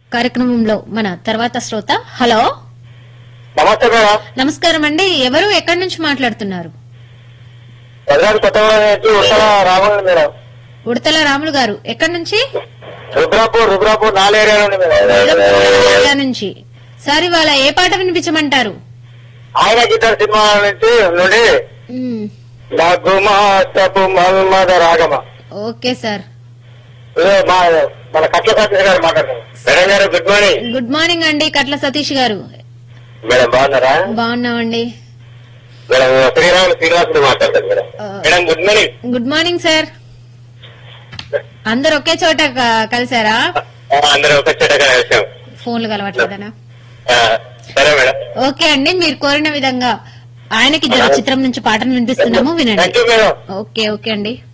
కార్యక్రమంలో మన తర్వాత శ్రోత హలో నమస్తే మేడం నమస్కారం అండి ఎవరు ఎక్కడి నుంచి మాట్లాడుతున్నారు భద్రాద్రి కొత్తగూడెం నుంచి ఉత్తర రామగుండం మేడం ఉడతల రాములు గారు ఎక్కడి నుంచి రుద్రాపూర్ రుద్రాపూర్ నాలుగు ఏరియా నుండి మేడం ఏరియా నుంచి సార్ ఇవాళ ఏ పాట వినిపించమంటారు ఆయన గిటార్ సినిమా నుంచి నుండి మ్మ్. లఘుమాసపు మన్మద రాగమ ఓకే సార్ ఇదే మా మన కట్ల సతీష్ గారు మాట్లాడుతున్నారు మేడం గారు గుడ్ మార్నింగ్ గుడ్ మార్నింగ్ అండి కట్ల సతీష్ గారు మేడం బాగున్నారా బాగున్నామండి మేడం శ్రీరాములు శ్రీనివాసుడు మాట్లాడతారు మేడం ఆ. Madam good morning good morning sir అందరు ఒకే చోట క- కలిసారా ఆ, అందరూ ఒక చెడ్డ విషయం ఫోన్లు కలవట్లేదనా సరే మేడం ఓకే అండి మీరు కోరిన విధంగా ఆయనకి జర చిత్రం నుంచి పాటను వినిపిస్తున్నాము థ్యాంక్ వినండి యూ మేడం ఓకే ఓకే అండి